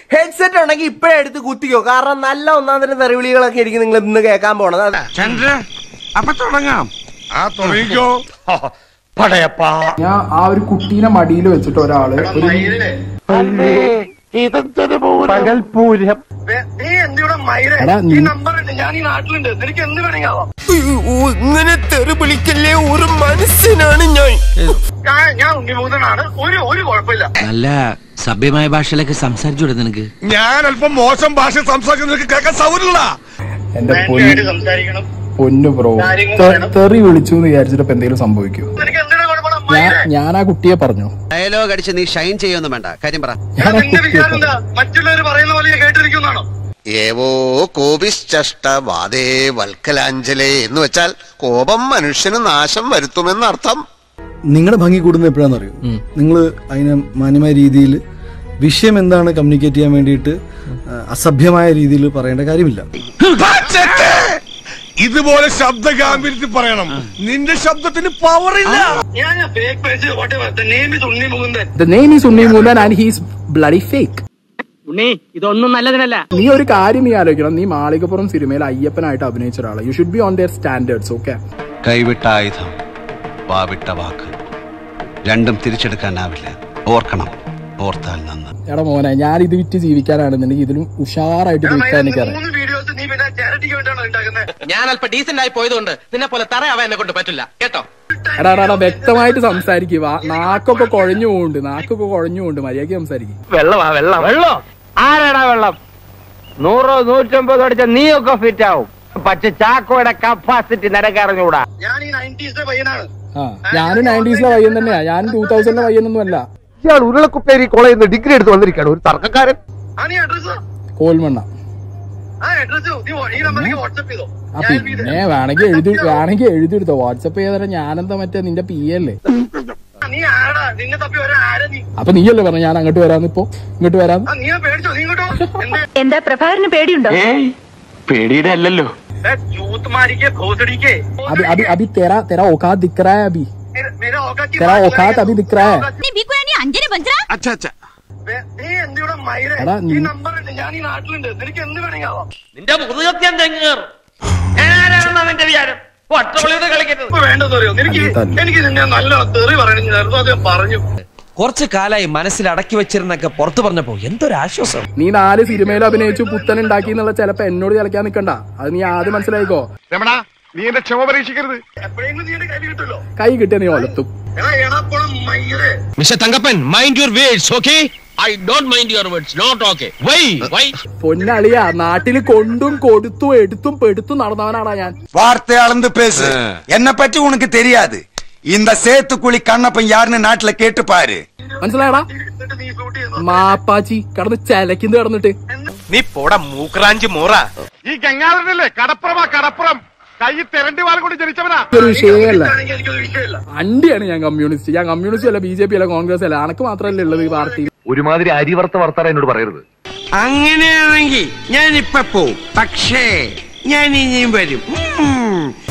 Headset ഉണ്ടെങ്കിൽ ഇപ്പഴേ എടുത്ത് കുത്തിക്കോ കാരണം നല്ല ഒന്നാം തരം തെറിവിളികളൊക്കെ ആയിരിക്കും നിങ്ങൾ ഇന്ന് കേൾക്കാൻ പോണത് അതാ ചന്ദ്ര അപ്പൊ തുടങ്ങാം ആ തുടങ്ങിക്കോ ഞാൻ ആ ഒരു കുട്ടീനെ മടിയിൽ വെച്ചിട്ട് ഒരാള് ഒരു എടാ, നീ- ഇങ്ങനെ തെറി വിളിക്കല്ലേ ഒരു മനസ്സിനാണ് ഞാൻ നല്ല സഭ്യമായ ഭാഷയിലൊക്കെ സംസാരിച്ചൂടെ നിനക്ക് ഞാൻ അല്പം മോശം ഭാഷ സംസാരിക്കുന്ന നിനക്ക് കേൾക്കാൻ സൗകര്യമില്ല എന്റെ പൊന്നു പൊന്നു ബ്രോ തെറി വിളിച്ചു എന്ന് വിചാരിച്ചിട്ട് ഇപ്പൊ എന്തെങ്കിലും സംഭവിക്കൂ ഞാൻ ഞാൻ ആ കുട്ടിയെ പറഞ്ഞു ഡയലോഗ് അടിച്ച് നീ ഷൈൻ ചെയ്യൊന്നും വേണ്ട കാര്യം പറ ഞാൻ ആ കുട്ടിയെ പറഞ്ഞു മറ്റുള്ളവർ പറയുന്ന പോലെ ഞാൻ കേട്ടിരിക്കുന്നതാണോ ഏവോ കോപിശ്ചഷ്ട വാദേ വൽക്കലാഞ്ജലേ എന്ന് വെച്ചാൽ കോപം മനുഷ്യന് നാശം വരുത്തുമെന്നർത്ഥം നിങ്ങളുടെ ഭംഗി കൂടുന്നത് എപ്പോഴാണെന്ന് അറിയോ നിങ്ങൾ അതിനെ മാന്യമായ രീതിയിൽ വിഷയം എന്താണ് കമ്മ്യൂണിക്കേറ്റ് ചെയ്യാൻ വേണ്ടിയിട്ട് ആ, അസഭ്യമായ രീതിയിൽ പറയേണ്ട കാര്യമില്ല ഇതുപോലെ ശബ്ദ ഗാംഭീര്യത്തിൽ പറയണം നിന്റെ ശബ്ദത്തിന് പവർ ഇല്ല ഞാൻ fake page what name is Unni Mukundan the name is Unni Moolan and he's bloody fake Unni ഇതൊന്നും നല്ലതിനല്ല നീ ഒരു കാര്യം നീ ആലോചിക്കണം നീ മാളികപ്പുറം സിനിമയിൽ അയ്യപ്പനായിട്ട് അഭിനയിച്ച ഒരാളാണ് you should be on their standards okay കൈവിട്ട ആയുധം വാവിട്ട വാക്ക് രണ്ടും തിരിച്ചെടുക്കാനാവില്ല ഓർക്കണം ഓർത്താൽ നന്ന് എടാ മോനെ ഞാൻ ഇത് വിറ്റ് ജീവിക്കാനാണെന്നുണ്ടെങ്കിൽ ഇതിലും ഉഷാറായിട്ട് ജീവിക്കാൻ എനിക്കറിയാം മൂന്ന് വീഡിയോസ് നീ പിന്നെ ചാരിറ്റിക്ക് വേണ്ടിയാണോ ഉണ്ടാക്കുന്നത് ഞാൻ അല്പം ഡീസന്റ് ആയി പോയതുകൊണ്ട് നിന്നെ പോലെ തറയാവാൻ എന്നെ കൊണ്ട് പറ്റില്ല കേട്ടോ എടാ എടാ, എടാ വ്യക്തമായിട്ട് സംസാരിക്കുക നാക്കൊക്കെ കുഴഞ്ഞു പോകുന്നുണ്ട് നാക്കൊക്കെ കുഴഞ്ഞു പോകുന്നുണ്ട് മര്യാദയ്ക്ക് സംസാരിക്കും വെള്ളമാ വെള്ളം വെള്ളം ആരാടാ വെള്ളം നൂറോ നൂറ്റമ്പതോ അടിച്ച നീയൊക്കെ ഫിറ്റ് ആവും പക്ഷെ ചാക്കോയുടെ കപ്പാസിറ്റി നിനക്കറിഞ്ഞൂടാ ഞാൻ ഈ നയൻറ്റീസിലെ പയ്യനാണ് ആ ഞാനും നയൻറ്റീസിലെ പയ്യൻ തന്നെയാ ഞാനും ടൂ തൗസൻഡിലെ പയ്യനൊന്നും അല്ല ഇയാൾ ഉരുളക്കുപ്പേരി കോളേജിൽ നിന്ന് ഡിഗ്രി എടുത്ത് വന്നിരിക്കുകയാണ് ഒരു തർക്കക്കാരൻ ആ നീ അഡ്രസ് കോൽമണ്ണ ആ അഡ്രസ് നീ വാ- ഈ നമ്പറിലേക്ക് വാട്സപ്പ് ചെയ്തോ ആ പിന്നെ വേണമെങ്കിൽ എഴുതി വേണമെങ്കിൽ എഴുതിയെടുത്തോ വാട്സപ്പ് ചെയ്താൽ ഞാനെന്താ മറ്റേ നിന്റെ പി അല്ലേ ആ, നീ ആടാ നിന്നെ തപ്പി വരാൻ ആരാ നീ അപ്പൊ നീയല്ലേ പറഞ്ഞു ഞാൻ അങ്ങോട്ട് വരാന്ന് ഇപ്പൊ ഇങ്ങോട്ട് വരാന്ന് ആ നീ പേടിച്ചോ നീ ഇങ്ങോട്ടോ എന്തേ എന്താ പ്രഭാകരന് പേടിയുണ്ടോ പേടിയുടെ അല്ലല്ലോ യൂത്ത് മാരിക്കെ ഭോസടിക്കെ अभी अभी अभी तेरा तेरा औकात दिख रहा है अभी मेरा औकात की तेरा बात औकात करेगा अभी तू। दिख रहा है നീ ബിക്കുവാനി അഞ്ചന് പഞ്ചറ അച്ഛാ അച്ഛാ വേ- നീ എന്തിവിടെ മയിരെ എടാ, ഈ നീ- നമ്പർ ഉണ്ട് ഞാൻ ഈ നാട്ടിലുണ്ട് നിനക്ക് എന്ത് വേണമെങ്കിൽ ആവാം നിന്റെ മുതുകത്യം തെങ്ങേർ ഞാനാണെന്ന് അവന്റെ വിചാരം ഒറ്റവിളിയുടെ കളിക്കരുത് ഇപ്പൊ വേണ്ടെന്ന് അറിയോ നിനക്ക് തന്നെ. എനിക്ക് നിന്നെ നല്ല തെറി പറയണം ഞാൻ അത് ഞാൻ പറഞ്ഞു കുറച്ചു കാലായി മനസ്സിൽ അടക്കി വെച്ചിരുന്നൊക്കെ പുറത്തു പറഞ്ഞപ്പോ എന്തൊരു ആശ്വാസം നീ നാല് സിനിമയിൽ അഭിനയിച്ചു പുത്തൻ ഉണ്ടാക്കി എന്നുള്ള ചിലപ്പോ എന്നോട് ചിലക്കാൻ നിക്കണ്ട അത് നീ ആദ്യം മനസ്സിലായിക്കോ രമണ നീ എന്റെ ക്ഷമ പരീക്ഷിക്കരുത് എപ്പോഴെങ്കിലും നീ എന്റെ കയ്യിൽ കിട്ടുമല്ലോ കൈ കിട്ടിയ നീ ഒലത്തും എടാ എടാപ്പോഴും മയിരെ mister Thankappan mind your words okay I don't mind your words not okay why why പൊന്നളിയാ നാട്ടില് കൊണ്ടും കൊടുത്തും എടുത്തും പെടുത്തും നടന്നവനാടാ ഞാൻ வார்த்தை அளந்து பேசு என்ன பற்றி உனக்கு தெரியாது இந்த சேத்துக்குழி கண்ணப்பன் யாருன்னு நாட்டுல கேட்டு பாரு മനസ്സിലായടാ എന്നിട്ട് നീ ഷൂട്ട് ചെയ്യുന്നു മാപ്പാച്ചി കടന്ന് ചലക്കിന്ന് കിടന്നിട്ട് നീ പോട മൂക്രാഞ്ച് മോറ ഈ ഗംഗാധരനല്ലേ കടപ്പുറമാ കടപ്പുറം കൈ തെരണ്ടി വാൽ കൊണ്ട് ജനിച്ചവനാ ഇതൊരു വിഷയമല്ല ആണെങ്കിൽ എനിക്കൊരു വിഷയമില്ല അണ്ടിയാണ് ഞാൻ കമ്മ്യൂണിസ്റ്റ് ഞാൻ കമ്മ്യൂണിസ്റ്റ് അല്ല ബി ജെ പി അല്ല കോൺഗ്രസ് അല്ല അനക്ക് മാത്രമല്ലേ ഉള്ളത് ഈ പാർട്ടി ഒരുമാതിരി അരിവർത്ത വർത്താറ എന്നോട് പറയരുത് അങ്ങനെയാണെങ്കിൽ ഞാൻ ഇപ്പൊ പോവും പക്ഷേ ഞാൻ ഇനിയും വരും ഉം.